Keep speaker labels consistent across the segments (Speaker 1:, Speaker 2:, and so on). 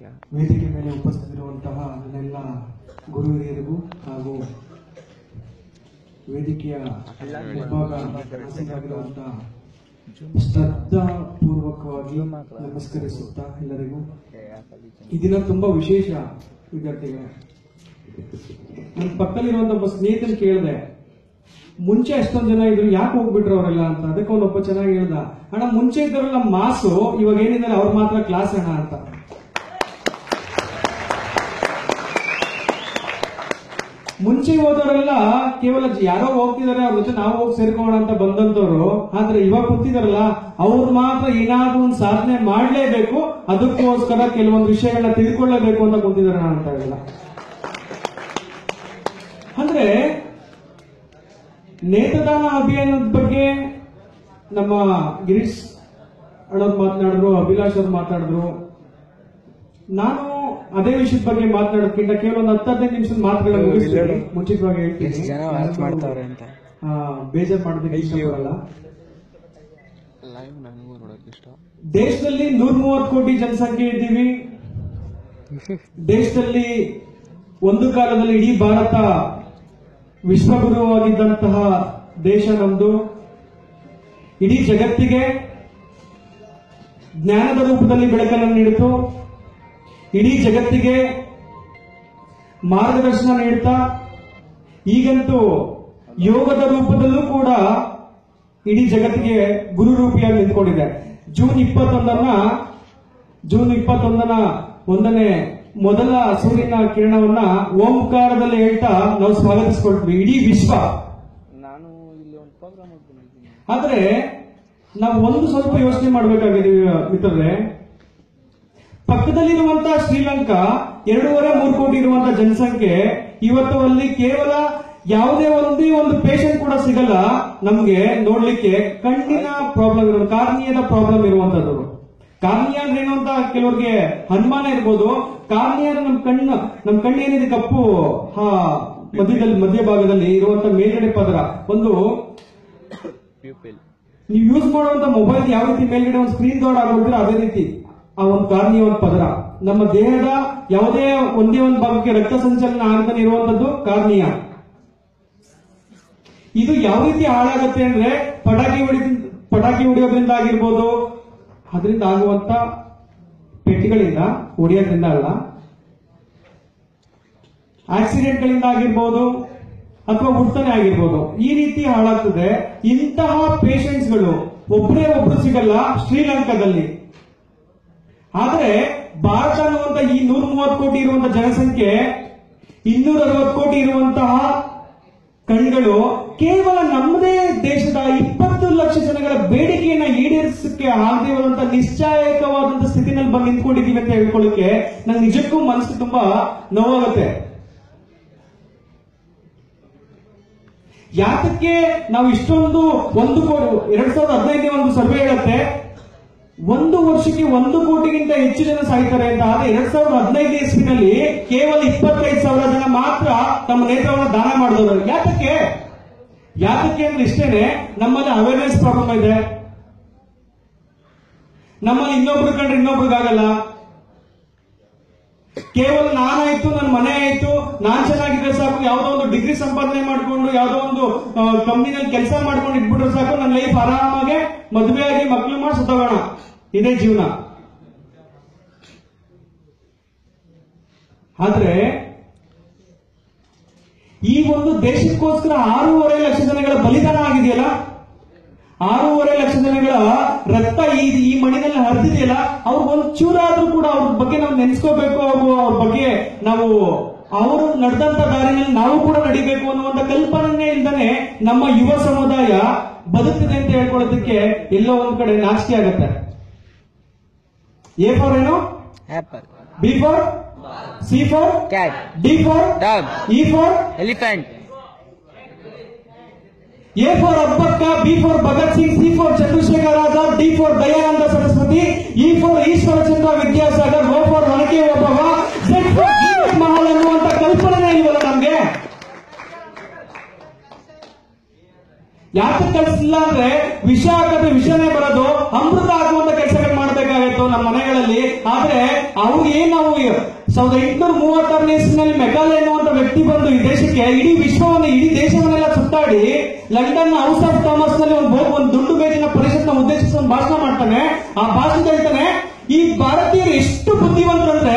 Speaker 1: ವೇದಿಕೆ ಮೇಲೆ ಉಪಸ್ಥಿತರಿರುವಂತಹ ನನ್ನೆಲ್ಲ ಗುರು ಹಿರಿಯರಿಗೂ ಹಾಗೂ ವೇದಿಕೆಯ ವಿಭಾಗ ಆಸೀನರಾಗಿರುವಂತಹ ಶ್ರದ್ಧಾ ಪೂರ್ವಕವಾಗಿ ನಮಸ್ಕರಿಸುತ್ತಾ ಎಲ್ಲರಿಗೂ ಈ ದಿನ ತುಂಬಾ ವಿಶೇಷ ವಿದ್ಯಾರ್ಥಿಗಳೇ ನನ್ನ ಪಕ್ಕದಲ್ಲಿರುವಂತ ಒಬ್ಬ ಸ್ನೇಹಿತನ್ ಕೇಳಿದೆ ಮುಂಚೆ ಎಷ್ಟೊಂದ್ ಜನ ಇದ್ರು ಯಾಕೆ ಹೋಗ್ಬಿಟ್ರು ಅವರೆಲ್ಲ ಅಂತ ಅದಕ್ಕೆ ಅವನೊಬ್ಬ ಚೆನ್ನಾಗಿ ಹೇಳ್ದ ಅಣ್ಣ ಮುಂಚೆ ಇದ್ದವರೆಲ್ಲ ಮಾಸು ಇವಾಗ ಏನಿದ್ದಾರೆ ಅವ್ರು ಮಾತ್ರ ಕ್ಲಾಸ್ ಅಣ್ಣ ಅಂತ ಮುಂಚೆ ಹೋದವರೆಲ್ಲ ಕೇವಲ ಜ- ಯಾರೋ ಹೋಗ್ತಿದಾರೆ ಅವ್ರ ಜೊತೆ ನಾವು ಹೋಗಿ ಸೇರ್ಕೋಣ ಅಂತ ಬಂದಂತವ್ರು ಆದ್ರೆ ಇವಾಗ ಕೂತಿದಾರಲ್ಲ ಅವ್ರು ಮಾತ್ರ ಏನಾದ್ರೂ ಒಂದು ಸಾಧನೆ ಮಾಡ್ಲೇಬೇಕು ಅದಕ್ಕೋಸ್ಕರ ಕೆಲವೊಂದು ವಿಷಯಗಳನ್ನ ತಿಳ್ಕೊಳ್ಳೇಬೇಕು ಅಂತ ಕೂತಿದಾರೆ ಅಂತ ಹೇಳಲ್ಲ ಅಂದ್ರೆ ನೇತ್ರದಾನ ಅಭಿಯಾನದ ಬಗ್ಗೆ ನಮ್ಮ ಗಿರೀಶ್ ಅಣ್ಣವ್ರು ಮಾತನಾಡಿದ್ರು ಅಭಿಲಾಷ್ ಅವ್ರು ಮಾತಾಡಿದ್ರು ನಾನು ಅದೇ ವಿಷಯದ ಬಗ್ಗೆ ಮಾತನಾಡೋಕ್ಕಿಂತ ಕೇವಲ ಒಂದು ಹತ್ತು ಹದಿನೈದು ನಿಮಿಷದ ಮಾತುಗಳನ್ನ ಮುಗಿಸ್ತೀನಿ ಮುಂಚಿತವಾಗಿ ಹೇಳ್ತೀನಿ
Speaker 2: ಎಷ್ಟು ಜನ ವಾಚ್ ಮಾಡ್ತಾವ್ರೆ ಅಂತ
Speaker 1: ಆ, ಬೇಜಾರ್ ಮಾಡೋದಕ್ಕೆ ಇಷ್ಟಪಡಲ್ಲ
Speaker 2: ಲೈವ್ ನನಗೂ ನೋಡಕ್ ಇಷ್ಟ
Speaker 1: ದೇಶದಲ್ಲಿ ನೂರ ಮೂವತ್ತು ಕೋಟಿ ಜನಸಂಖ್ಯೆ ಇದ್ದೀವಿ ದೇಶದಲ್ಲಿ ಒಂದು ಕಾಲದಲ್ಲಿ ಇಡೀ ಭಾರತ ವಿಶ್ವಗುರುವಾಗಿದ್ದಂತಹ ದೇಶ ನಮ್ದು ಇಡೀ ಜಗತ್ತಿಗೆ ಜ್ಞಾನದ ರೂಪದಲ್ಲಿ ಬೆಳಕನ್ನು ನೀಡಿತು ಇಡೀ ಜಗತ್ತಿಗೆ ಮಾರ್ಗದರ್ಶನ ನೀಡ್ತಾ ಈಗಂತೂ ಯೋಗದ ರೂಪದಲ್ಲೂ ಕೂಡ ಇಡೀ ಜಗತ್ತಿಗೆ ಗುರುರೂಪಿಯಾಗಿ ನಿಂತ್ಕೊಂಡಿದೆ ಜೂನ್ ಇಪ್ಪತ್ತೊಂದನ್ನ ಜೂನ್ ಇಪ್ಪತ್ತೊಂದನ ಒಂದನೇ ಮೊದಲ ಸೂರ್ಯನ ಕಿರಣವನ್ನ ಓಂಕಾರದಲ್ಲಿ ಹೇಳ್ತಾ ನಾವು ಸ್ವಾಗತಿಸ್ಕೊಳ್ತೀವಿ ಇಡೀ ವಿಶ್ವ
Speaker 2: ನಾನು ಇಲ್ಲಿ ಒಂದು ಪ್ರೋಗ್ರಾಮ್ ಬಂದಿದ್ದೀನಿ
Speaker 1: ಆದ್ರೆ ನಾವು ಒಂದು ಸ್ವಲ್ಪ ಯೋಚನೆ ಮಾಡಬೇಕಾಗಿದೆ ಮಿತ್ರರೇ ಪಕ್ಕದಲ್ಲಿರುವಂತಹ ಶ್ರೀಲಂಕಾ ಎರಡೂವರೆ ಮೂರು ಕೋಟಿ ಇರುವಂತಹ ಜನಸಂಖ್ಯೆ ಇವತ್ತು ಅಲ್ಲಿ ಕೇವಲ ಯಾವುದೇ ಒಂದೇ ಒಂದು ಪೇಷಂಟ್ ಕೂಡ ಸಿಗಲ್ಲ ನಮ್ಗೆ ನೋಡ್ಲಿಕ್ಕೆ ಕಣ್ಣಿನ ಪ್ರಾಬ್ಲಮ್ ಇರೋದು ಕಾರ್ನಿಯದ ಪ್ರಾಬ್ಲಮ್ ಇರುವಂತದ್ದು ಕಾರ್ನಿಯ ಅಂದ್ರೆ ಏನು ಅಂತ ಕೆಲವರಿಗೆ ಅನುಮಾನ ಇರ್ಬೋದು ಕಾರ್ನಿಯ ಅಂದ್ರೆ ನಮ್ ಕಣ್ಣು ನಮ್ ಕಣ್ಣು ಏನಿದೆ ಕಪ್ಪು ಹಾ ಮಧ್ಯದಲ್ಲಿ ಮಧ್ಯಭಾಗದಲ್ಲಿ ಇರುವಂತ ಮೇಲ್ಗಡೆ ಪದರ ಒಂದು
Speaker 2: ಪ್ಯೂಪಿಲ್
Speaker 1: ನೀವು ಯೂಸ್ ಮಾಡುವಂತ ಮೊಬೈಲ್ ಯಾವ ರೀತಿ ಮೇಲ್ಗಡೆ ಒಂದು ಸ್ಕ್ರೀನ್ ಗಾರ್ಡ್ ಆಗೋದ್ರೆ ಅದೇ ರೀತಿ ಆ ಒಂದು ಕಾರ್ನಿಯ ಒಂದು ಪದರ ನಮ್ಮ ದೇಹದ ಯಾವುದೇ ಒಂದೇ ಒಂದು ಭಾಗಕ್ಕೆ ರಕ್ತ ಸಂಚಲನ ಆಗ್ತಾನೆ ಇರುವಂತದ್ದು ಕಾರ್ನಿಯ ಇದು ಯಾವ ರೀತಿ ಹಾಳಾಗತ್ತೆ ಅಂದ್ರೆ ಪಟಾಕಿ ಹೊಡಿ ಪಟಾಕಿ ಹೊಡೆಯೋದ್ರಿಂದ ಆಗಿರ್ಬೋದು ಅದರಿಂದ ಆಗುವಂತ ಪೆಟ್ಟಿಗಳಿಂದ ಹೊಡೆಯೋದ್ರಿಂದ ಅಲ್ಲ ಆಕ್ಸಿಡೆಂಟ್ಗಳಿಂದ ಆಗಿರ್ಬೋದು ಅಥವಾ ಹುಡ್ತಾನೆ ಆಗಿರ್ಬೋದು ಈ ರೀತಿ ಹಾಳಾಗ್ತದೆ ಇಂತಹ ಪೇಷಂಟ್ಸ್ಗಳು ಒಬ್ಬರೇ ಒಬ್ರು ಸಿಗಲ್ಲ ಶ್ರೀಲಂಕಾದಲ್ಲಿ ಆದ್ರೆ ಭಾರತ ಅನ್ನುವಂತ ಈ ನೂರ ಮೂವತ್ತು ಕೋಟಿ ಇರುವಂತಹ ಜನಸಂಖ್ಯೆ ಇನ್ನೂರ ಅರವತ್ತು ಕೋಟಿ ಇರುವಂತಹ ಕಣ್ಗಳು ಕೇವಲ ನಮ್ಮದೇ ದೇಶದ ಇಪ್ಪತ್ತು ಲಕ್ಷ ಜನಗಳ ಬೇಡಿಕೆಯನ್ನ ಈಡೇರಿಸಕ್ಕೆ ಆಗದೇ ಇರುವಂತಹ ನಿಶ್ಚಾಯಕವಾದಂತಹ ಸ್ಥಿತಿನಲ್ಲಿ ಬಂದು ನಿಂತ್ಕೊಂಡಿದೀವಿ ಅಂತ ಹೇಳ್ಕೊಳ್ಳಿಕ್ಕೆ ನಂಗೆ ನಿಜಕ್ಕೂ ಮನಸ್ಸು ತುಂಬಾ ನೋವಾಗುತ್ತೆ ಯಾತಕ್ಕೆ ನಾವು ಇಷ್ಟೊಂದು ಒಂದು ಕೋಟಿ ಎರಡ್ ಸಾವಿರದ ಹದಿನೈದನೇ ಒಂದು ಸರ್ವೆ ಹೇಳುತ್ತೆ ಒಂದು ವರ್ಷಕ್ಕೆ ಒಂದು ಕೋಟಿಗಿಂತ ಹೆಚ್ಚು ಜನ ಸಾಯ್ತಾರೆ ಅಂತ ಆದ್ರೆ ಎರಡ್ ಸಾವಿರದ ಹದಿನೈದು ಇಸ್ವಿನಲ್ಲಿ ಕೇವಲ ಇಪ್ಪತ್ತೈದು ಸಾವಿರ ಜನ ಮಾತ್ರ ತಮ್ಮ ನೇತ್ರವನ್ನು ದಾನ ಮಾಡಿದವರು ಯಾತಕ್ಕೆ ಯಾತಕ್ಕೆ ಅಂದ್ರೆ ಇಷ್ಟೇನೆ ನಮ್ಮಲ್ಲಿ ಅವೇರ್ನೆಸ್ ಪ್ರಾಬ್ಲಮ್ ಇದೆ ನಮ್ಮಲ್ಲಿ ಇನ್ನೊಬ್ರು ಕಂಡ್ರೆ ಇನ್ನೊಬ್ರಿಗಾಗಲ್ಲ ಕೇವಲ ನಾನಾಯ್ತು ನನ್ನ ಮನೆ ಆಯ್ತು ನಾನ್ ಚೆನ್ನಾಗಿದ್ರೆ ಸಾಕು ಯಾವ್ದೋ ಒಂದು ಡಿಗ್ರಿ ಸಂಪಾದನೆ ಮಾಡ್ಕೊಂಡು ಯಾವ್ದೋ ಒಂದು ಕಂಪ್ನಿನಲ್ಲಿ ಕೆಲಸ ಮಾಡ್ಕೊಂಡು ಇಟ್ಬಿಟ್ರೆ ಸಾಕು ನನ್ನ ಲೈಫ್ ಆರಾಮಾಗೆ ಮದುವೆ ಆಗಿ ಮಕ್ಳು ಮಾಡಿ ಸುತ್ತೋಗೋಣ ಇದೇ ಜೀವನ ಆದ್ರೆ ಈ ಒಂದು ದೇಶಕ್ಕೋಸ್ಕರ ಆರೂವರೆ ಲಕ್ಷ ಜನಗಳ ಬಲಿದಾನ ಆಗಿದೆಯಲ್ಲ ಆರೂವರೆ ಲಕ್ಷ ಜನಗಳ ರಕ್ತ ಈ ಈ ಮಣ್ಣಿನಲ್ಲಿ ಹರಿದಿದೆಯಲ್ಲ ಅವ್ರಿಗೆ ಒಂದು ಚೂರಾದ್ರೂ ಕೂಡ ಅವ್ರ ಬಗ್ಗೆ ನಾವು ನೆನೆಸ್ಕೋಬೇಕು ಅವ್ರು ಅವ್ರ ಬಗ್ಗೆ ನಾವು ಅವರು ನಡೆದಂತ ದಾರಿನಲ್ಲಿ ನಾವು ಕೂಡ ನಡಿಬೇಕು ಅನ್ನುವಂತ ಕಲ್ಪನೆ ಇಲ್ದಾನೆ ನಮ್ಮ ಯುವ ಸಮುದಾಯ ಬದುಕ್ತಿದೆ ಅಂತ ಹೇಳ್ಕೊಳ್ಳೋದಕ್ಕೆ ಎಲ್ಲೋ ಒಂದ್ ಕಡೆ ನಾಚಿಕೆ ಆಗತ್ತೆ ಎ ಫಾರ್ ಏನು
Speaker 2: apple
Speaker 1: B for C for
Speaker 2: cat
Speaker 1: D for
Speaker 2: dog
Speaker 1: E for
Speaker 2: elephant
Speaker 1: A for Abbakka B for Bhagat Singh C for Chandrashekhar Azad D for Dayananda Saraswati E for Ishwarchandra Vidyasagar O for Onake Obavva Z for ಜೀವತ್ Mahal ಅನ್ನುವಂತ ಕಲ್ಪನೆ ಇಲ್ವಲ್ಲ ನಮ್ಗೆ ಯಾಕೆ ಕಳಿಸಿಲ್ಲ ಅಂದ್ರೆ ವಿಷ ಹಾಕಿದ್ರೆ ವಿಷನೇ ಬರೋದು ಅಮೃತ ಹಾಕುವಂತ ಕೆಲಸಗಳು ಮಾಡ್ಬೇಕಾಗಿತ್ತು ನಮ್ಮ ಮನೆಗಳಲ್ಲಿ ಆದ್ರೆ ಅವ್ರು ಏನ್ ನಾವು ಸಾವಿರದ ಎಂಟುನೂರ ಮೂವತ್ತಾರನೇ ಇಸ್ವಿನಲ್ಲಿ ಮೆಗಾಲೆ ಎನ್ನುವಂತ ವ್ಯಕ್ತಿ ಬಂದು ಈ ದೇಶಕ್ಕೆ ಇಡೀ ವಿಶ್ವವನ್ನು ಇಡೀ ದೇಶವನ್ನೆಲ್ಲ ಸುತ್ತಾಡಿ ಲಂಡನ್ ಹೌಸ್ ಆಫ್ ಥಾಮಸ್ ನಲ್ಲಿ ಒಂದು ಬಹು- ಒಂದು ದುಂಡು ಮೇಜಿನ ಪರಿಷತ್ನ ಉದ್ದೇಶಿಸಿ ಒಂದು ಭಾಷಣ ಮಾಡ್ತಾನೆ ಆ ಭಾಷಣ ಹೇಳ್ತಾನೆ ಈ ಭಾರತೀಯರು ಎಷ್ಟು ಬುದ್ಧಿವಂತರಂದ್ರೆ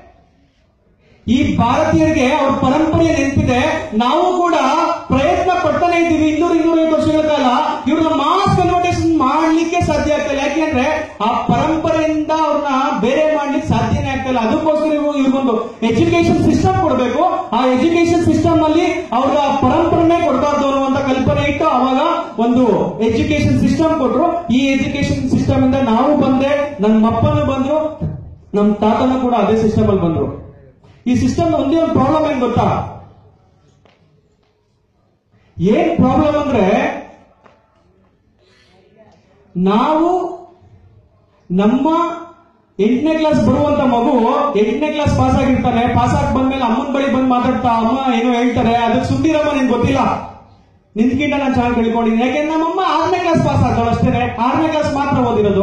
Speaker 1: ಈ ಭಾರತೀಯರಿಗೆ ಅವ್ರ ಪರಂಪರೆ ನೆನಪಿದೆ ನಾವು ಕೂಡ ಪ್ರಯತ್ನ ಪಡ್ತಾನೆ ಇದ್ದೀವಿ ಇನ್ನೂರು ಇನ್ನೂರೈವತ್ತು ವರ್ಷಗಳ ಕಾಲ ಇವ್ರನ್ನ ಮಾಸ್ ಕನ್ವರ್ಟೇಷನ್ ಮಾಡ್ಲಿಕ್ಕೆ ಸಾಧ್ಯ ಆಗ್ತಿಲ್ಲ ಯಾಕೆಂದ್ರೆ ಆ ಪರಂಪರೆಯಿಂದ ಅವ್ರನ್ನ ಬೇರೆ ಮಾಡ್ಲಿಕ್ಕೆ ಸಾಧ್ಯನೇ ಆಗ್ತಿಲ್ಲ ಅದಕ್ಕೋಸ್ಕರ ಇವು ಇವ್ರಿಗೊಂದು ಎಜುಕೇಶನ್ ಸಿಸ್ಟಮ್ ಕೊಡಬೇಕು ಆ ಎಜುಕೇಶನ್ ಸಿಸ್ಟಮ್ ಅಲ್ಲಿ ಅವ್ರ ಪರಂಪರೆನೇ ಕೊಡಬಾರ್ದು ಅನ್ನುವಂತ ಕಲ್ಪನೆ ಇಟ್ಟು ಅವಾಗ ಒಂದು ಎಜುಕೇಶನ್ ಸಿಸ್ಟಮ್ ಕೊಟ್ರು ಈ ಎಜುಕೇಶನ್ ಸಿಸ್ಟಮ್ ಇಂದ ನಾವು ಬಂದೆ ನಮ್ಮ ಅಪ್ಪನೂ ಬಂದ್ರು ನಮ್ಮ ತಾತನೂ ಕೂಡ ಅದೇ ಸಿಸ್ಟಮ್ ಅಲ್ಲಿ ಬಂದ್ರು ಈ ಸಿಸ್ಟಮ್ ಒಂದೇ ಒಂದು ಪ್ರಾಬ್ಲಮ್ ಏನ್ ಗೊತ್ತಾ ಏನ್ ಪ್ರಾಬ್ಲಮ್ ಅಂದ್ರೆ ನಾವು ನಮ್ಮ ಎಂಟನೇ ಕ್ಲಾಸ್ ಬರುವಂತ ಮಗು ಎಂಟನೇ ಕ್ಲಾಸ್ ಪಾಸ್ ಆಗಿರ್ತಾನೆ ಪಾಸ್ ಆಗಿ ಬಂದ್ಮೇಲೆ ಅಮ್ಮನ ಬಳಿ ಬಂದು ಮಾತಾಡ್ತಾ ಅಮ್ಮ ಏನೋ ಹೇಳ್ತಾರೆ ಅದಕ್ಕೆ ಸುಂದಿರಮ್ಮ ನಿನ್ಗೆ ಗೊತ್ತಿಲ್ಲ ನಿನ್ಕಿಂತ ನಾನು ಚೆನ್ನಾಗಿ ತಿಳ್ಕೊಂಡಿದ್ದೀನಿ ಯಾಕೆಂದ್ರೆ ನಮ್ಮಮ್ಮ ಆರನೇ ಕ್ಲಾಸ್ ಪಾಸ್ ಆಗ್ತಾಳೆ ಅಷ್ಟೇ ಆರನೇ ಕ್ಲಾಸ್ ಮಾತ್ರ ಓದಿರೋದು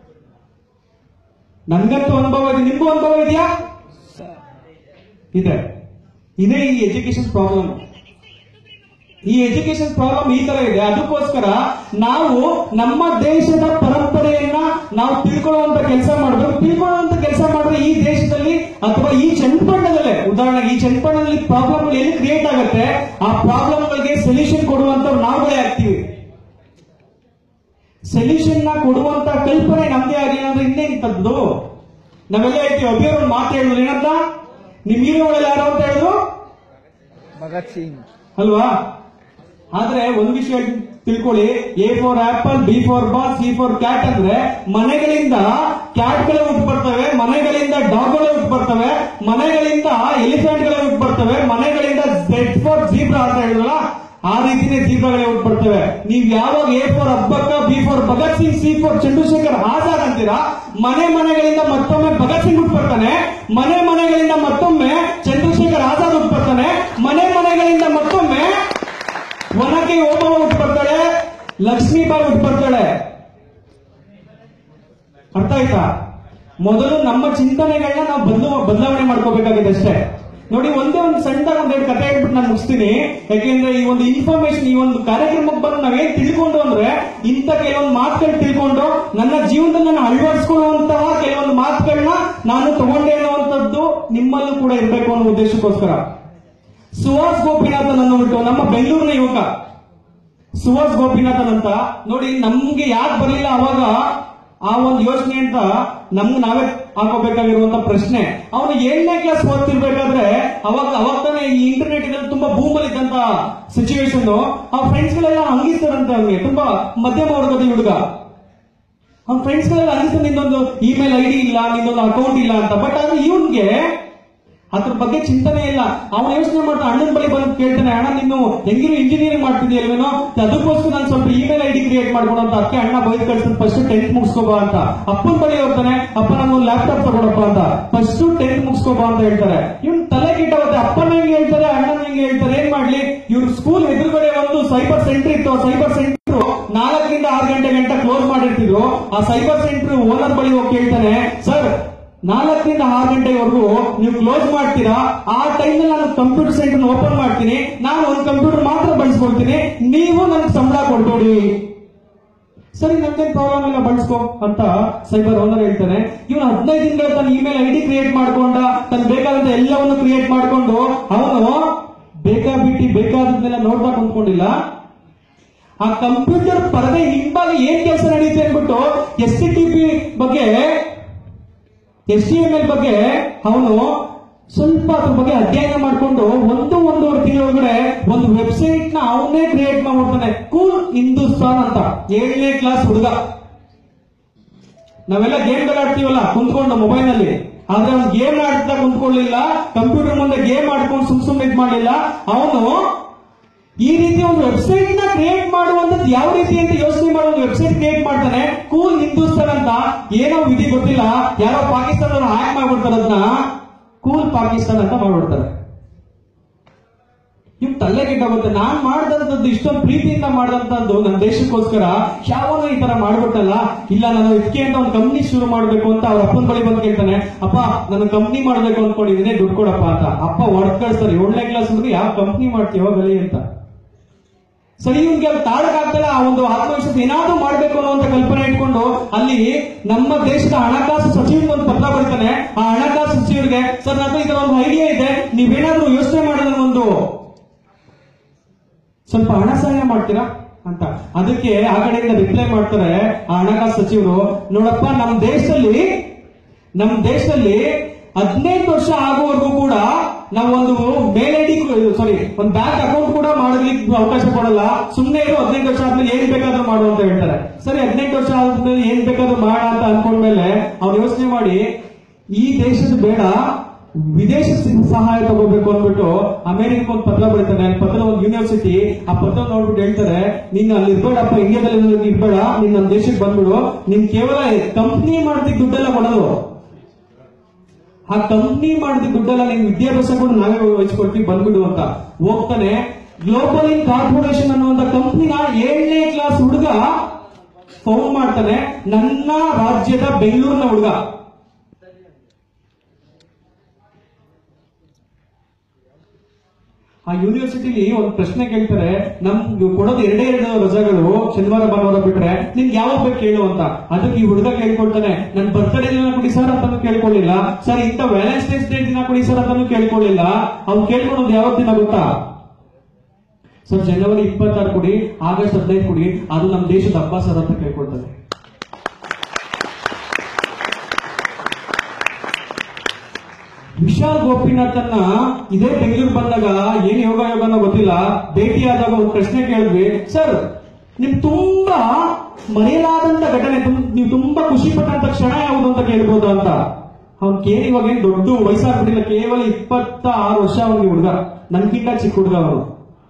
Speaker 1: ನನ್ಗಂತೂ ಅನುಭವ ಇದೆ ನಿಮ್ಗೂ ಅನುಭವ ಇದೆಯಾ ಇದೆ ಇದೇ ಈ ಎಜುಕೇಶನ್ ಪ್ರಾಬ್ಲಮ್ ಈ ಎಜುಕೇಶನ್ ಪ್ರಾಬ್ಲಮ್ ಈ ತರ ಇದೆ ಅದಕ್ಕೋಸ್ಕರ ನಾವು ನಮ್ಮ ದೇಶದ ಪರಂಪರೆಯನ್ನ ನಾವು ತಿಳ್ಕೊಳ್ಳುವಂತ ಕೆಲಸ ಮಾಡಬೇಕು ತಿಳ್ಕೊಳ್ಳುವಂತ ಕೆಲಸ ಮಾಡಿದ್ರೆ ಈ ದೇಶದಲ್ಲಿ ಅಥವಾ ಈ ಚನ್ನಪಟ್ಟಣದಲ್ಲೇ ಉದಾಹರಣೆಗೆ ಈ ಚನ್ನಪಟ್ಟಣದಲ್ಲಿ ಪ್ರಾಬ್ಲಮ್ ಎಲ್ಲಿ ಕ್ರಿಯೇಟ್ ಆಗುತ್ತೆ ಆ ಪ್ರಾಬ್ಲಮ್ ಗಳಿಗೆ ಸೊಲ್ಯೂಷನ್ ಕೊಡುವಂತವ್ರು ನಾವುಗಳೇ ಆಗ್ತೀವಿ ಸೊಲ್ಯೂಷನ್ ನ ಕೊಡುವಂತ ಕಲ್ಪನೆ ನಮ್ದೇ ಆಗಲಿ ಅಂದ್ರೆ ಇನ್ನೇಂತದ್ದು ನಾವೆಲ್ಲ ಹೇಳ್ತೀವಿ ಅಭಿಯವ್ರ ಒಂದು ಮಾತು ಹೇಳಿದ್ರು ಏನಂತ ನಿಮ್ ಹೀರೋಗಳೆಲ್ಲ ಯಾರು ಅಂತ ಹೇಳಿದ್ರು
Speaker 2: ಭಗತ್ ಸಿಂಗ್
Speaker 1: ಅಲ್ವಾ ಆದ್ರೆ ಒಂದ್ ವಿಷಯ ತಿಳ್ಕೊಳ್ಳಿ A for apple B for ball C for cat ಅಂದ್ರೆ ಮನೆಗಳಿಂದ ಕ್ಯಾಟ್ಗಳೇ ಹುಟ್ಟು ಬರ್ತವೆ ಮನೆಗಳಿಂದ ಡಾಗ್ಗಳೇ ಹುಟ್ಟು ಬರ್ತವೆ ಮನೆಗಳಿಂದ ಎಲಿಫೆಂಟ್ಗಳೇ ಹುಟ್ಟು ಬರ್ತವೆ ಮನೆಗಳಿಂದ ಝೆಡ್ ಫಾರ್ ಜೀಬ್ರಾ ಅಂತ ಹೇಳಿದ್ರಲ್ಲ ಆ ರೀತಿನೇ ಜೀಬ್ರಾಗಳೇ ಹುಟ್ಟು ಬರ್ತವೆ ನೀವ್ ಯಾವಾಗ A for Abbakka B for Bhagat Singh C for Chandrashekhar Azad ಅಂತೀರಾ ಮನೆ ಮನೆಗಳಿಂದ ಮತ್ತೊಮ್ಮೆ ಭಗತ್ ಸಿಂಗ್ ಹುಟ್ಟು ಬರ್ತಾನೆ ಮನೆ ಮನೆಗಳಿಂದ ಮತ್ತೊಮ್ಮೆ ಚಂದ್ರಶೇಖರ್ ಆಜಾದ್ ಹುಟ್ಟು ಬರ್ತಾನೆ ಮನೆ ಮನೆಗಳಿಂದ ಮತ್ತೊಮ್ಮೆ ಒನಕೆ ಓಬವ್ವ ಹುಟ್ಟು ಬರ್ತಾಳೆ ಲಕ್ಷ್ಮೀಬಾಯಿ ಹುಟ್ಟು ಬರ್ತಾಳೆ ಅರ್ಥ ಆಯ್ತಾ ಮೊದಲು ನಮ್ಮ ಚಿಂತನೆಗಳನ್ನ ನಾವು ಬದಲು ಬದಲಾವಣೆ ಮಾಡ್ಕೋಬೇಕಾಗಿದೆ ಅಷ್ಟೇ ನೋಡಿ ಒಂದೇ ಒಂದು ಸಣ್ಣದಾಗ ಒಂದೆರಡು ಕಥೆ ಹೇಳ್ಬಿಟ್ಟು ನಾನು ಮುಗಿಸ್ತೀನಿ ಯಾಕೆಂದ್ರೆ ಈ ಒಂದು ಇನ್ಫಾರ್ಮೇಶನ್ ಈ ಒಂದು ಕಾರ್ಯಕ್ರಮಕ್ಕೆ ಬಂದು ನಾವೇನ್ ತಿಳ್ಕೊಂಡು ಅಂದ್ರೆ ಇಂಥ ಕೆಲವೊಂದು ಮಾತುಗಳು ತಿಳ್ಕೊಂಡು ನನ್ನ ಜೀವನದಲ್ಲಿ ನಾನು ಅಳವಡಿಸ್ಕೊಳ್ಳುವಂತಹ ಕೆಲವೊಂದು ಮಾತುಗಳನ್ನ ನಾನು ತಗೊಂಡೆ ಅನ್ನುವಂಥದ್ದು ನಿಮ್ಮಲ್ಲೂ ಕೂಡ ಇರಬೇಕು ಅನ್ನೋ ಉದ್ದೇಶಕ್ಕೋಸ್ಕರ ಸುಹಾಸ್ ಗೋಪಿನಾಥನ್ ಅನ್ನೋಬಿಟ್ಟು ನಮ್ಮ ಬೆಂಗಳೂರಿನ ಯುವಕ ಸುಹಾಸ್ ಗೋಪಿನಾಥನ್ ಅಂತ ನೋಡಿ ನಮ್ಗೆ ಯಾಕೆ ಬರಲಿಲ್ಲ ಅವಾಗ ಆ ಒಂದು ಯೋಚನೆ ಅಂತ ನಮ್ಗೆ ನಾವೇ ಹಾಕೋಬೇಕಾಗಿರುವಂತ ಪ್ರಶ್ನೆ ಅವನು ಏಳನೇ ಕ್ಲಾಸ್ ಓದ್ತಿರ್ಬೇಕಾದ್ರೆ ಅವಾಗ ಅವಾಗ ತಾನೇ ಈ ಇಂಟರ್ನೆಟ್ ಇದ್ರಲ್ಲಿ ತುಂಬಾ ಬೂಮಲ್ಲಿ ಇದ್ದಂತ ಸಿಚುವೇಶನ್ ಆ ಫ್ರೆಂಡ್ಸ್ ಗಳೆಲ್ಲ ಹಂಗಿಸ್ತಾರಂತೆ ಅವ್ನಿಗೆ ತುಂಬಾ ಮಧ್ಯಮ ವರ್ಗದ ಹುಡುಗ ಅವ್ನ ಫ್ರೆಂಡ್ಸ್ ಗಳೆಲ್ಲ ಹಂಗಿಸ್ತಾರೆ ನಿಂದೊಂದು ಇಮೇಲ್ ಐ ಡಿ ಇಲ್ಲ ನಿಂದೊಂದು ಅಕೌಂಟ್ ಇಲ್ಲ ಅಂತ ಬಟ್ ಆದ್ರೆ ಇವನ್ಗೆ ಅದ್ರ ಬಗ್ಗೆ ಚಿಂತನೆ ಇಲ್ಲ ಅವನು ಯೋಚನೆ ಮಾಡ್ತಾ ಅಣ್ಣನ ಬಳಿ ಬಂದು ಕೇಳ್ತಾನೆ ಅಣ್ಣ ನೀನು ಹೆಂಗಿರು ಇಂಜಿನಿಯರಿಂಗ್ ಮಾಡ್ತಿದ್ಯಲ್ವೇನೋ ಅದಕ್ಕೋಸ್ಕರ ನಾನು ಸ್ವಲ್ಪ ಇಮೇಲ್ ಐ ಡಿ ಕ್ರಿಯೇಟ್ ಮಾಡ್ಕೊಡು ಅಂತ ಅದಕ್ಕೆ ಅಣ್ಣ ಬೈದ್ ಕಳ್ಸಿದ್ ಫಸ್ಟ್ ಟೆಂತ್ ಮುಗಿಸ್ಕೋಬಾ ಅಂತ ಅಪ್ಪನ ಬಳಿ ಹೋಗ್ತಾನೆ ಅಪ್ಪ ನಮ್ಗೆ ಲ್ಯಾಪ್ಟಾಪ್ ತಗೊಳಪ್ಪ ಅಂತ ಫಸ್ಟ್ ಟೆಂತ್ ಮುಗಿಸ್ಕೋಬಾ ಅಂತ ಹೇಳ್ತಾರೆ ಇವ್ನ್ ತಲೆ ಕೆಟ್ಟವತ್ತೆ ಅಪ್ಪನ ಹೆಂಗೆ ಹೇಳ್ತಾರೆ ಅಣ್ಣನ ಹೆಂಗೆ ಹೇಳ್ತಾರೆ ಏನ್ ಮಾಡ್ಲಿ ಇವ್ರ ಸ್ಕೂಲ್ ಎದುರುಗಡೆ ಒಂದು ಸೈಬರ್ ಸೆಂಟರ್ ಇತ್ತು ಸೈಬರ್ ಸೆಂಟರ್ ನಾಲ್ಕರಿಂದ ಆರು ಗಂಟೆ ಗಂಟೆ ಕ್ಲೋಸ್ ಮಾಡಿರ್ತಿದ್ರು ಆ ಸೈಬರ್ ಸೆಂಟರ್ ಓನರ್ ಬಳಿ ಹೋಗಿ ಕೇಳ್ತಾನೆ ಸರ್ ನಾಲ್ಕರಿಂದ ಆರು ಗಂಟೆವರೆಗೂ ನೀವು ಕ್ಲೋಸ್ ಮಾಡ್ತೀರಾ ಆ ಟೈಮ್ ನಾನು ಕಂಪ್ಯೂಟರ್ ಸೆಂಟರ್ ಓಪನ್ ಮಾಡ್ತೀನಿ ನಾನು ಒಂದು ಕಂಪ್ಯೂಟರ್ ಮಾತ್ರ ಬಳಸ್ಕೊಳ್ತೀನಿ ನೀವು ನನಗೆ ಸಂಬಳ ಕೊಡ್ಬೇಡಿ ಸರಿ ನಮ್ದೇನ್ ಪ್ರಾಬ್ಲಮ್ ಇಲ್ಲ ಬಳಸ್ಕೊ ಅಂತ ಸೈಬರ್ ಓನರ್ ಹೇಳ್ತಾನೆ ಇವನು ಹದಿನೈದು ದಿನಗಳ ತನ್ನ ಇಮೇಲ್ ಐ ಡಿ ಕ್ರಿಯೇಟ್ ಮಾಡ್ಕೊಂಡ ತನ್ ಬೇಕಾದಂತ ಎಲ್ಲವನ್ನು ಕ್ರಿಯೇಟ್ ಮಾಡ್ಕೊಂಡು ಅವನು ಬೇಕಾಬಿಟ್ಟಿ ಬೇಕಾದನ್ನೆಲ್ಲ ನೋಡ್ತಾ ಕುಂತ್ಕೊಂಡಿಲ್ಲ ಆ ಕಂಪ್ಯೂಟರ್ ಪರದೆ ಹಿಂಭಾಗ ಏನ್ ಕೆಲಸ ನಡೆಯುತ್ತೆ ಅಂದ್ಬಿಟ್ಟು ಎಸ್ ಟಿ ಪಿ ಬಗ್ಗೆ ಎಸ್ ಟಿ ಎಂ ಎಲ್ ಬಗ್ಗೆ ಅವನು ಸ್ವಲ್ಪ ಅದ್ರ ಬಗ್ಗೆ ಅಧ್ಯಯನ ಮಾಡಿಕೊಂಡು ಒಂದು ಒಂದೂವರೆ ತಿಂಗಳೊಳಗಡೆ ಒಂದು ವೆಬ್ಸೈಟ್ ನ ಅವನೇ ಕ್ರಿಯೇಟ್ ಮಾಡ್ಬಿಡ್ತಾನೆ ಕೂಲ್ ಹಿಂದೂಸ್ತಾನ್ ಅಂತ ಏಳನೇ ಕ್ಲಾಸ್ ಹುಡುಗ ನಾವೆಲ್ಲ ಗೇಮ್ ಆಡ್ತೀವಲ್ಲ ಕುಂತ್ಕೊಂಡು ಮೊಬೈಲ್ ನಲ್ಲಿ ಆದ್ರೆ ಅವ್ನು ಗೇಮ್ ಆಡ್ತಾ ಕುಂತ್ಕೊಳ್ಳಿಲ್ಲ ಕಂಪ್ಯೂಟರ್ ಮುಂದೆ ಗೇಮ್ ಆಡ್ಕೊಂಡು ಸುಮ್ ಸುಮ್ಮನೆ ಇದ್ ಮಾಡಲಿಲ್ಲ ಅವನು ಈ ರೀತಿ ಒಂದು ವೆಬ್ಸೈಟ್ ನ ಕ್ರಿಯೇಟ್ ಮಾಡುವಂತದ್ದು ಯಾವ ರೀತಿ ಅಂತ ಯೋಚನೆ ಮಾಡೋ ಒಂದು ವೆಬ್ಸೈಟ್ ಕ್ರಿಯೇಟ್ ಮಾಡ್ತಾನೆ ಕೂಲ್ ಹಿಂದೂಸ್ತಾನ್ ಅಂತ ಏನೋ ವಿಧಿ ಗೊತ್ತಿಲ್ಲ ಯಾರೋ ಪಾಕಿಸ್ತಾನದವ್ರು ಹ್ಯಾಕ್ ಮಾಡ್ಬಿಡ್ತಾರೆ ಅದನ್ನ ಕೂಲ್ ಪಾಕಿಸ್ತಾನ್ ಅಂತ ಮಾಡ್ಬಿಡ್ತಾರೆ ಇವ್ ತಲೆ ಕೆಟ್ಟಾಗುತ್ತೆ ನಾನ್ ಮಾಡ್ದಂತದ್ದು ಇಷ್ಟೊಂದು ಪ್ರೀತಿಯಿಂದ ಮಾಡ್ದಂತದ್ದು ನನ್ನ ದೇಶಕ್ಕೋಸ್ಕರ ಯಾವನೋ ಈ ತರ ಮಾಡ್ಬಿಟ್ಟಲ್ಲ ಇಲ್ಲ ನಾನು ಇದಕ್ಕೆ ಅಂತ ಒಂದು ಕಂಪ್ನಿ ಶುರು ಮಾಡ್ಬೇಕು ಅಂತ ಅವ್ರ ಅಪ್ಪನ ಬಳಿ ಬಂದು ಕೇಳ್ತಾನೆ ಅಪ್ಪ ನಾನು ಕಂಪ್ನಿ ಮಾಡ್ಬೇಕು ಅನ್ಕೊಂಡಿದ್ದೀನಿ ದುಡ್ಡು ಕೊಡಪ್ಪ ಅಂತ ಅಪ್ಪ ಹೊಡೆದ್ ಕಳಿಸ್ತಾರೆ ಏಳನೇ ಕ್ಲಾಸ್ ಹುಡುಗ ಯಾವ ಕಂಪ್ನಿ ಮಾಡ್ತೀವೋ ಗಲಿ ಅಂತ ಸರಿ ಇವ್ನಿಗೆ ಅಲ್ಲಿ ತಾಳಕ್ಕಾಗ್ತಲ್ಲ ಆ ಒಂದು ಆತ್ಮವಿಶ್ವಾಸ ಏನಾದ್ರೂ ಮಾಡ್ಬೇಕು ಅನ್ನುವಂತ ಕಲ್ಪನೆ ಇಟ್ಕೊಂಡು ಅಲ್ಲಿ ನಮ್ಮ ದೇಶದ ಹಣಕಾಸು ಸಚಿವರಿಗೆ ಒಂದು ಪತ್ರ ಬರೀತಾನೆ ಆ ಹಣಕಾಸು ಸಚಿವರಿಗೆ ಸರ್ ನನ್ನ ಇದರ ಒಂದು ಐಡಿಯಾ ಇದೆ ನೀವೇನಾದ್ರೂ ಯೋಚನೆ ಮಾಡಿದ್ರೆ ಒಂದು ಸ್ವಲ್ಪ ಹಣ ಸಹಾಯ ಮಾಡ್ತೀರಾ ಅಂತ ಅದಕ್ಕೆ ಆ ಕಡೆಯಿಂದ ರಿಪ್ಲೈ ಮಾಡ್ತಾರೆ ಆ ಹಣಕಾಸು ಸಚಿವರು ನೋಡಪ್ಪ ನಮ್ಮ ದೇಶದಲ್ಲಿ ನಮ್ಮ ದೇಶದಲ್ಲಿ ಹದಿನೈದು ವರ್ಷ ಆಗುವವರೆಗೂ ಕೂಡ ನಾವು ಒಂದು ಮೇಲ್ ಐಡಿ ಸಾರಿ ಒಂದು ಬ್ಯಾಂಕ್ ಅಕೌಂಟ್ ಕೂಡ ಮಾಡೋದಕ್ಕೆ ಅವಕಾಶ ಕೊಡಲ್ಲ ಸುಮ್ಮನೆ ಇರೋ ಹದಿನೈದು ವರ್ಷ ಆದ್ಮೇಲೆ ಏನ್ ಬೇಕಾದ್ರೂ ಮಾಡು ಅಂತ ಹೇಳ್ತಾರೆ ಸರಿ ಹದಿನೆಂಟು ವರ್ಷ ಆದ್ಮೇಲೆ ಏನ್ ಬೇಕಾದ್ರೂ ಮಾಡ ಅಂತ ಅನ್ಕೊಂಡ್ಮೇಲೆ ಅವ್ರು ಯೋಚನೆ ಮಾಡಿ ಈ ದೇಶದ ಬೇಡ ವಿದೇಶ ಸಹಾಯ ತಗೋಬೇಕು ಅಂದ್ಬಿಟ್ಟು ಅಮೆರಿಕ ಒಂದು ಪತ್ರ ಬರೀತಾನೆ ಅಲ್ಲಿ ಪತ್ರ ಒಂದು ಯೂನಿವರ್ಸಿಟಿ ಆ ಪತ್ರ ನೋಡ್ಬಿಟ್ಟು ಹೇಳ್ತಾರೆ ನೀನ್ ಅಲ್ಲಿ ಇರ್ಬೇಡಪ್ಪ ಇಂಡಿಯಾದಲ್ಲಿ ಇರ್ಬೇಡ ನೀನ್ ನಮ್ಮ ದೇಶಕ್ಕೆ ಬಂದ್ಬಿಡು ನೀನ್ ಕೇವಲ ಕಂಪ್ನಿ ಮಾಡೋದಕ್ಕೆ ದುಡ್ಡೆಲ್ಲ ಕೊಡೋದು ಆ ಕಂಪ್ನಿ ಮಾಡಿದ ದುಡ್ಡೆಲ್ಲ ನಿನ್ ವಿದ್ಯಾಭ್ಯಾಸ ಕೂಡ ನಾವೇ ವಹಿಸ್ಕೊಡ್ತೀವಿ ಬಂದ್ಬಿಡು ಅಂತ ಹೋಗ್ತಾನೆ ಗ್ಲೋಬಲ್ ಇನ್ ಕಾರ್ಪೊರೇಷನ್ ಅನ್ನುವಂತ ಕಂಪ್ನಿನ ಏಳನೇ ಕ್ಲಾಸ್ ಹುಡುಗ ಫೌಂಡ್ ಮಾಡ್ತಾನೆ ನನ್ನ ರಾಜ್ಯದ ಬೆಂಗಳೂರಿನ ಹುಡುಗ ಆ ಯೂನಿವರ್ಸಿಟಿಲಿ ಒಂದು ಪ್ರಶ್ನೆ ಕೇಳ್ತಾರೆ ನಮ್ಗೆ ಕೊಡೋದು ಎರಡೇ ಎರಡು ರಜೆಗಳು ಶನಿವಾರ ಭಾನುವಾರ ಬಿಟ್ರೆ ನಿನ್ಗೆ ಯಾವಾಗ ಬೇಕು ಕೇಳು ಅಂತ ಅದಕ್ಕೆ ಈ ಹುಡುಗ ಕೇಳ್ಕೊಳ್ತಾನೆ ನನ್ ಬರ್ತ್ಡೇ ದಿನ ಕೊಡಿ ಸರ್ ಅಂತಾನು ಕೇಳ್ಕೊಳ್ಳಿಲ್ಲ ಸರ್ ಇಂಥ ವ್ಯಾಲೆಂಟೈನ್ಸ್ ಡೇ ದಿನ ಕೊಡಿ ಸರ್ ಅಂತಾನು ಕೇಳ್ಕೊಳ್ಳಿಲ್ಲ ಅವ್ನು ಕೇಳ್ಕೊಳೋದು ಯಾವ ದಿನ ಗೊತ್ತಾ ಸರ್ ಜನವರಿ ಇಪ್ಪತ್ತಾರು ಕೊಡಿ ಆಗಸ್ಟ್ ಹದಿನೈದು ಕೊಡಿ ಅದು ನಮ್ಮ ದೇಶದ ಹಬ್ಬ ಸರ್ ಅಂತ ಕೇಳ್ಕೊಳ್ತಾನೆ ವಿಶಾಲ್ ಗೋಪಿನಾಥನ್ನ ಇದೇ ಬೆಂಗಳೂರು ಬಂದಾಗ ಏನ್ ಯೋಗ ಯೋಗನೋ ಗೊತ್ತಿಲ್ಲ ಭೇಟಿಯಾದಾಗ ಒಂದು ಪ್ರಶ್ನೆ ಕೇಳಿದ್ವಿ ಸರ್ ನಿಮ್ ತುಂಬಾ ಮರೆಯಲಾದಂತ ಘಟನೆ ತುಂ- ನೀವು ತುಂಬಾ ಖುಷಿ ಪಟ್ಟಂತ ಕ್ಷಣ ಯಾವುದು ಅಂತ ಕೇಳ್ಬೋದು ಅಂತ ಅವ್ನ್ ಕೇಳಿ ಇವಾಗ ಏನ್ ದೊಡ್ಡ ವಯಸ್ಸಾಗ್ಬಿಟ್ಟಿಲ್ಲ ಕೇವಲ ಇಪ್ಪತ್ತ ಆರು ವರ್ಷ ಅವನಿಗೆ ಹುಡುಗ ನನ್ಗಿಂತ ಚಿಕ್ಕ ಹುಡುಗ ಅವನು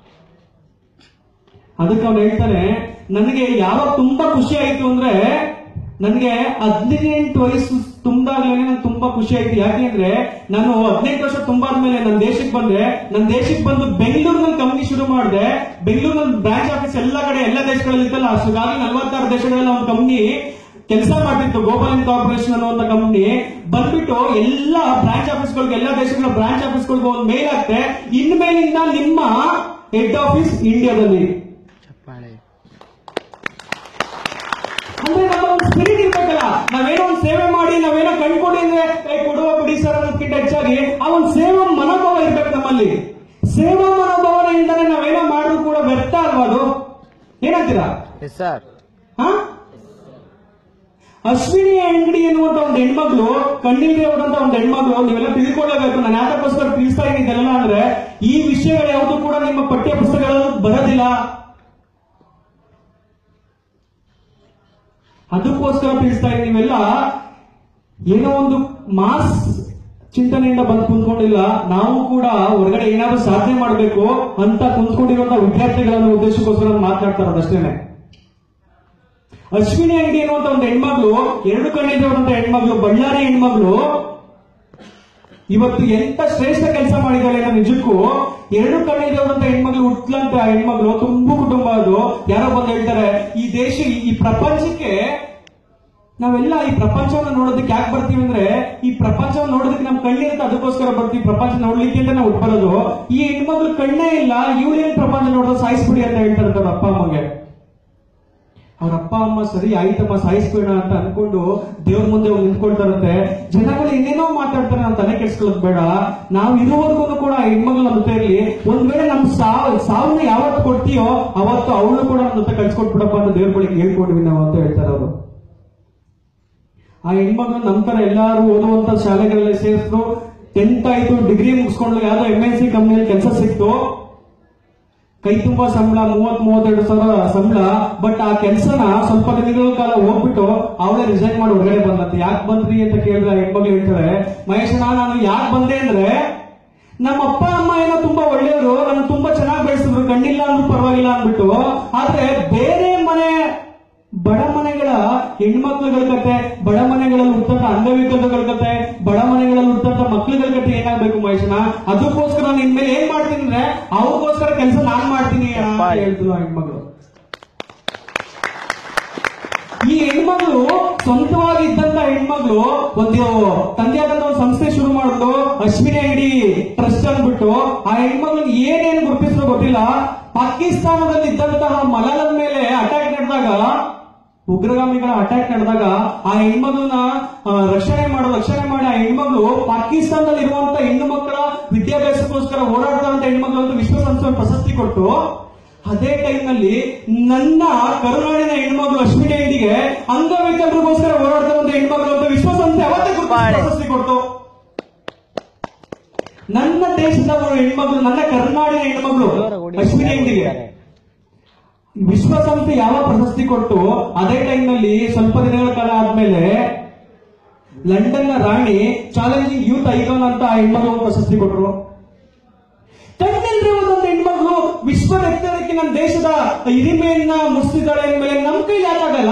Speaker 1: ಅದಕ್ಕೆ ಅವ್ನು ಹೇಳ್ತಾನೆ ನನಗೆ ಯಾವಾಗ ತುಂಬಾ ಖುಷಿ ಆಯ್ತು ಅಂದ್ರೆ ನನಗೆ ಹದಿನೆಂಟು ವಯಸ್ಸು ತುಂಬಾಗ್ಲೇನೆ ನಂಗೆ ತುಂಬಾ ಖುಷಿ ಆಯ್ತು ಯಾಕೆ ಅಂದ್ರೆ ನಾನು ಹದಿನೆಂಟು ವರ್ಷ ತುಂಬಾದ್ಮೇಲೆ ನನ್ನ ದೇಶಕ್ಕೆ ಬಂದೆ ನನ್ನ ದೇಶಕ್ಕೆ ಬಂದು ಬೆಂಗಳೂರಿನಲ್ಲಿ ಕಂಪ್ನಿ ಶುರು ಮಾಡಿದೆ ಬೆಂಗಳೂರಿನಲ್ಲಿ ಬ್ರಾಂಚ್ ಆಫೀಸ್ ಎಲ್ಲ ಕಡೆ ಎಲ್ಲ ದೇಶಗಳಲ್ಲಿ ಇತ್ತಲ್ಲ ಅಷ್ಟಾಗಿ ನಲವತ್ತಾರು ದೇಶಗಳಲ್ಲಿ ಒಂದು ಕಂಪ್ನಿ ಕೆಲಸ ಮಾಡ್ತಿತ್ತು ಗೋಪಾಲನ್ ಕಾರ್ಪೊರೇಷನ್ ಅನ್ನುವಂತ ಕಂಪ್ನಿ ಬಂದ್ಬಿಟ್ಟು ಎಲ್ಲ ಬ್ರಾಂಚ್ ಆಫೀಸ್ಗಳಿಗೆ ಎಲ್ಲ ದೇಶಗಳ ಬ್ರಾಂಚ್ ಆಫೀಸ್ಗಳಿಗೆ ಒಂದು ಮೇಲ್ ಹಾಕ್ತೆ ಇನ್ಮೇಲಿಂದ ನಿಮ್ಮ ಹೆಡ್ ಆಫೀಸ್ ಇಂಡಿಯಾದಲ್ಲಿ
Speaker 2: ಚಪ್ಪಾಳೆ
Speaker 1: ಅಂದ್ರೆ ನಮ್ಮ ಒಂದು ಸ್ಪಿರಿಟ್ ಇರ್ಬೇಕಲ್ಲ ನಾವೇನೋ ಒಂದು ಸೇವೆ ಮಾಡಿ ನಾವೇನೋ ಕಂಡ್ಕೊಂಡಿದ್ರೆ ಕೈ ಕೊಡುವ ಬಿಡಿ ಸರ್ ಅನ್ನೋದಕ್ಕಿಂತ ಹೆಚ್ಚಾಗಿ ಆ ಒಂದು ಸೇವಾ ಮನೋಭಾವ ಇರ್ಬೇಕು ನಮ್ಮಲ್ಲಿ ಸೇವಾ ಮನೋಭಾವನ ಇಲ್ದಾನೆ ನಾವೇನೋ ಮಾಡಿದ್ರು ಕೂಡ ವ್ಯರ್ಥ ಅಲ್ವಾ ಅದು ಏನಂತೀರಾ
Speaker 2: ಎಸ್ ಸರ್
Speaker 1: ಹಾ ಅಶ್ವಿನಿ ಅಂಗಡಿ ಎನ್ನುವಂತ ಒಂದು ಹೆಣ್ಮಗ್ಳು ಕಣ್ಣಿಲ್ದೆ ಹೋದಂತ ಒಂದು ಹೆಣ್ಮಗ್ಳು ನೀವೆಲ್ಲ ತಿಳ್ಕೊಳ್ಳೇಬೇಕು ನಾನು ಯಾತಕ್ಕೋಸ್ಕರ ತಿಳಿಸ್ತಾ ಇದ್ದೀನಿ ಇದೆಲ್ಲ ಅಂದ್ರೆ ಈ ವಿಷಯಗಳು ಯಾವುದು ಕೂಡ ನಿಮ್ಮ ಪಠ್ಯ ಪುಸ್ತಕಗಳಲ್ಲಿ ಬರೋದಿಲ್ಲ ಅದಕ್ಕೋಸ್ಕರ ತಿಳಿಸ್ತಾ ಇದ್ದೀನಿ ನೀವೆಲ್ಲ ಏನೋ ಒಂದು ಮಾಸ್ ಚಿಂತನೆಯಿಂದ ಬಂದು ಕುಂತ್ಕೊಂಡಿಲ್ಲ ನಾವು ಕೂಡ ಹೊರಗಡೆ ಏನಾದ್ರೂ ಸಾಧನೆ ಮಾಡಬೇಕು ಅಂತ ಕುಂತ್ಕೊಂಡಿರುವಂತ ವಿದ್ಯಾರ್ಥಿಗಳನ್ನ ಉದ್ದೇಶಕ್ಕೋಸ್ಕರ ನಾನು ಮಾತನಾಡ್ತಾ ಇರೋದಷ್ಟೇನೆ ಅಶ್ವಿನಿ ಅಂಗಡಿ ಅನ್ನುವಂತ ಒಂದು ಹೆಣ್ಮಗ್ಳು ಎರಡು ಕಣ್ಣಿರುವಂತ ಹೆಣ್ಮಗ್ಳು ಬಳ್ಳಾರಿ ಹೆಣ್ಮಗ್ಳು ಇವತ್ತು ಎಂತ ಶ್ರೇಷ್ಠ ಕೆಲಸ ಮಾಡಿದ್ದಾಳೆ ಅನ್ನೋ ನಿಜಕ್ಕೂ ಎರಡು ಕಣ್ಣಿರುವಂತ ಹೆಣ್ಮಗ್ಳು ಹುಟ್ಲಂತ ಆ ಹೆಣ್ಮಗ್ಳು ತುಂಬು ಕುಟುಂಬ ಅದು ಯಾರೋ ಬಂದು ಹೇಳ್ತಾರೆ ಈ ದೇಶ ಈ- ಈ ಪ್ರಪಂಚಕ್ಕೆ ನಾವೆಲ್ಲ ಈ ಪ್ರಪಂಚವನ್ನ ನೋಡೋದಕ್ಕೆ ಯಾಕೆ ಬರ್ತೀವಿ ಅಂದ್ರೆ ಈ ಪ್ರಪಂಚವನ್ನ ನೋಡೋದಕ್ಕೆ ನಮ್ ಕಣ್ಣಿರುತ್ತೆ ಅದಕ್ಕೋಸ್ಕರ ಬರ್ತೀವಿ ಪ್ರಪಂಚ ನೋಡ್ಲಿಕ್ಕೆ ಅಂತ ನಾವು ಬರೋದು ಈ ಹೆಣ್ಮಗ್ಳು ಕಣ್ಣೇ ಇಲ್ಲ ಇವಳೇನ್ ಪ್ರಪಂಚ ನೋಡೋದು ಸಾಯಿಸ್ಬಿಡಿ ಅಂತ ಹೇಳ್ತಾರೆ ಅವ್ರ ಅಪ್ಪ ಅಮ್ಮಗೆ ಅವ್ರ ಅಪ್ಪ ಅಮ್ಮ ಸರಿ ಆಯ್ತಮ್ಮ ಸಾಯಿಸ್ಬೇಡ ಅಂತ ಅನ್ಕೊಂಡು ದೇವ್ರ ಮುಂದೆ ಹೋಗಿ ನಿಂತ್ಕೊಳ್ತಾರಂತೆ ಜನಗಳು ಏನೇನೋ ಮಾತಾಡ್ತಾರೆ ನಾವು ತಲೆ ಕೆಡ್ಸ್ಕೊಳ್ಳೋದು ಬೇಡ ನಾವು ಇರುವವರೆಗೂ ಕೂಡ ಆ ಹೆಣ್ಮಗಳು ನಮ್ಮ ಜೊತೆ ಇರ್ಲಿ ಒಂದ್ ವೇಳೆ ನಮ್ ಸಾವ್ ಸಾವನ್ನ ಯಾವತ್ತು ಕೊಡ್ತೀಯೋ ಅವತ್ತು ಅವಳು ಕೂಡ ನಮ್ಮ ಜೊತೆ ಕಳ್ಸ್ಕೊಟ್ಬಿಡಪ್ಪ ಅಂತ ದೇವ್ರ ಬಳಿಗೆ ಹೇಳ್ಕೊಡ್ವಿ ನಾವು ಅಂತ ಹೇಳ್ತಾರೆ ಅವರು ಆ ಹೆಣ್ಮಗಳು ನಮ್ ತರ ಎಲ್ಲಾರು ಓದುವಂತ ಶಾಲೆಗಳಲ್ಲಿ ಸೇರಿದ್ರು ಟೆಂತ್ ಆಯ್ತು ಡಿಗ್ರಿ ಮುಗಿಸ್ಕೊಂಡು ಯಾವ್ದೋ ಎಂ ಎನ್ ಸಿ ಕಂಪ್ನಿಯಲ್ಲಿ ಕೆಲಸ ಸಿಕ್ತು ಕೈ ತುಂಬಾ ಸಂಬಳ ಮೂವತ್ ಮೂವತ್ತೆರಡು ಸಾವಿರ ಸಂಬಳ ಬಟ್ ಆ ಕೆಲಸನ ಸ್ವಲ್ಪ ದಿನಗಳ ಕಾಲ ಹೋಗ್ಬಿಟ್ಟು ಅವಳೇ ರಿಸೈನ್ ಮಾಡಿ ಹೊರಗಡೆ ಬಂದಂತೆ ಯಾಕೆ ಬಂದ್ರಿ ಅಂತ ಕೇಳಿದ್ರೆ ಆ ಹೆಣ್ಮಗಳು ಹೇಳ್ತಾರೆ ಮಹೇಶಣ್ಣ ನಾನು ಯಾಕೆ ಬಂದೆ ಅಂದ್ರೆ ನಮ್ಮ ಅಪ್ಪ ಅಮ್ಮ ಏನೋ ತುಂಬಾ ಒಳ್ಳೆಯವರು ನನ್ನ ತುಂಬಾ ಚೆನ್ನಾಗಿ ಬೆಳೆಸಿದ್ರು ಕಣ್ಣಿಲ್ಲ ಅಂದ್ರೂ ಪರವಾಗಿಲ್ಲ ಅಂದ್ಬಿಟ್ಟು ಆದ್ರೆ ಬೇರೆ ಮನೆ ಬಡ ಮನೆಗಳ ಹೆಣ್ಮಕ್ಳುಗಳ ಕತೆ ಬಡ ಮನೆಗಳಲ್ಲಿ ಹುಟ್ಟಂತ ಅಂಗವಿಕಲಗಳ ಕತೆ ಬಡ ಮನೆಗಳಲ್ಲಿ ಹುಟ್ಟಂತ ಮಕ್ಳುಗಳ ಕತೆ ಏನಾಗ್ಬೇಕು ಮಹೇಶನ ಅದಕ್ಕೋಸ್ಕರ ನಾನು ಇನ್ಮೇಲೆ ಏನ್ ಮಾಡ್ತೀನಿ ಅಂದ್ರೆ ಅವ್ರಿಗೋಸ್ಕರ ಕೆಲಸ ನಾನ್ ಮಾಡ್ತೀನಿ ಅಂತ ಹೇಳಿದ್ರು ಆ ಹೆಣ್ಮಗಳು ಈ ಹೆಣ್ಮಗಳು ಸ್ವಂತವಾಗಿ ಇದ್ದಂತ ಹೆಣ್ಮಗಳು ಒಂದು ತಂದೆ ಆದಂತ ಒಂದು ಸಂಸ್ಥೆ ಶುರು ಮಾಡಿದ್ಲು ಅಶ್ವಿನಿ ಐಡಿ ಟ್ರಸ್ಟ್ ಅಂದ್ಬಿಟ್ಟು ಆ ಹೆಣ್ಮಗಳು ಏನೇನು ಗುರುತಿಸೋ ಗೊತ್ತಿಲ್ಲ ಪಾಕಿಸ್ತಾನದಲ್ಲಿ ಇದ್ದಂತಹ ಮಲಾಲದ ಮೇಲೆ ಅಟ್ಯಾಕ್ ನಡೆದಾಗ ಉಗ್ರಗಾಮಿಗಳ ಅಟ್ಯಾಕ್ ನಡೆದಾಗ ಆ ಹೆಣ್ಮಗಳನ್ನ ಆ, ರಕ್ಷಣೆ ಮಾಡೋ ರಕ್ಷಣೆ ಮಾಡಿ ಆ ಹೆಣ್ಮಗಳು ಪಾಕಿಸ್ತಾನದಲ್ಲಿ ಇರುವಂತ ಹೆಣ್ಣು ಮಕ್ಕಳ ವಿದ್ಯಾಭ್ಯಾಸಕ್ಕೋಸ್ಕರ ಓಡಾಡ್ತಾರಂತ ಹೆಣ್ಮಕ್ಳು ಅಂತ ವಿಶ್ವಸಂಸ್ಥೆ ಪ್ರಶಸ್ತಿ ಕೊಟ್ಟು ಅದೇ ಟೈಮ್ ನಲ್ಲಿ ನನ್ನ ಕರುನಾಡಿನ ಹೆಣ್ಮಗಳು ಅಶ್ವಿನಿ ಐಡಿಗೆ ಅಂಗವಿಕಲರಿಗೋಸ್ಕರ ಹೋರಾಡ್ತಾರಂತ ಹೆಣ್ಮಗಳು ಅಂತ ವಿಶ್ವಸಂಸ್ಥೆ ಅವತ್ತೇ ಗುರುತಿಸಿ
Speaker 2: ಬಾಳೆ.
Speaker 1: ಪ್ರಶಸ್ತಿ ಕೊಟ್ಟು ನನ್ನ ದೇಶದ ಒಂದು ಹೆಣ್ಮಗಳು ನನ್ನ ಕರ್ನಾಡಿನ ಹೆಣ್ಮಗಳು ಅಶ್ವಿನಿ ಐಡಿಗೆ ವಿಶ್ವಸಂಸ್ಥೆ ಯಾವ ಪ್ರಶಸ್ತಿ ಕೊಟ್ಟು ಅದೇ ಟೈಮ್ ನಲ್ಲಿ ಸ್ವಲ್ಪ ದಿನಗಳ ಕಾಲ ಆದ್ಮೇಲೆ ಲಂಡನ್ ನ ರಾಣಿ ಚಾಲೆಂಜಿಂಗ್ ಯೂತ್ ಐಕಾನ್ ಅಂತ ಆ ಹೆಣ್ಮಗಳು ಒಂದು ಪ್ರಶಸ್ತಿ ಕೊಟ್ರು ಕಣ್ಣೆಲ್ರಿ ಒಂದೊಂದು ಹೆಣ್ಮಗಳು ವಿಶ್ವದ ಎತ್ತರಕ್ಕೆ ನಮ್ಮ ದೇಶದ ಹಿರಿಮೆಯನ್ನ ಮುಗಿಸಿದ್ದಾಳೆ ಅಂದ್ಮೇಲೆ ನಮ್ ಕೈ ಯಾಕಾಗಲ್ಲ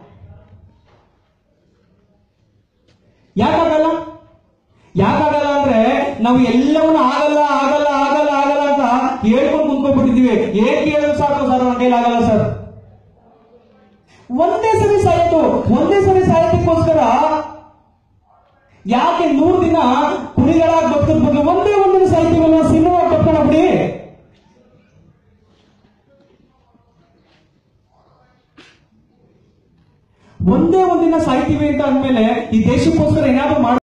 Speaker 1: ಯಾಕಾಗಲ್ಲ ಯಾಕಾಗಲ್ಲ ಅಂದ್ರೆ ನಾವು ಎಲ್ಲವನ್ನೂ ಆಗಲ್ಲ ಆಗಲ್ಲ ಆಗಲ್ಲ ಆಗಲ್ಲ ಅಂತ ಹೇಳ್ಕೊಂಡು ಕುಂತ್ಕೊಂಡ್ಬಿಟ್ಟಿದೀವಿ ಏನ್ ಕೇಳಿದ್ರು ಸಾಕು ಸರ್ ನನ್ನ ಕೈಲಿ ಆಗಲ್ಲ ಸರ್ ಒಂದೇ ಸರಿ ಸಾಯ್ತು ಒಂದೇ ಸರಿ ಸಾಯತಕ್ಕೋಸ್ಕರ ಯಾಕೆ ನೂರು ದಿನ ಕುಣಿಗಳಾಗಿ ಬದುಕದ ಬದಲು ಒಂದೇ ಒಂದಿನ ಸಾಯ್ತೀವಲ್ಲ ಸಿನಿಮಾ ಕಟ್ಕೋಣ ಬಿಡಿ ಒಂದೇ ಒಂದಿನ ಸಾಯ್ತೀವಿ ಅಂತ ಅಂದ್ಮೇಲೆ ಈ ದೇಶಕ್ಕೋಸ್ಕರ ಏನಾದ್ರು ಮಾಡ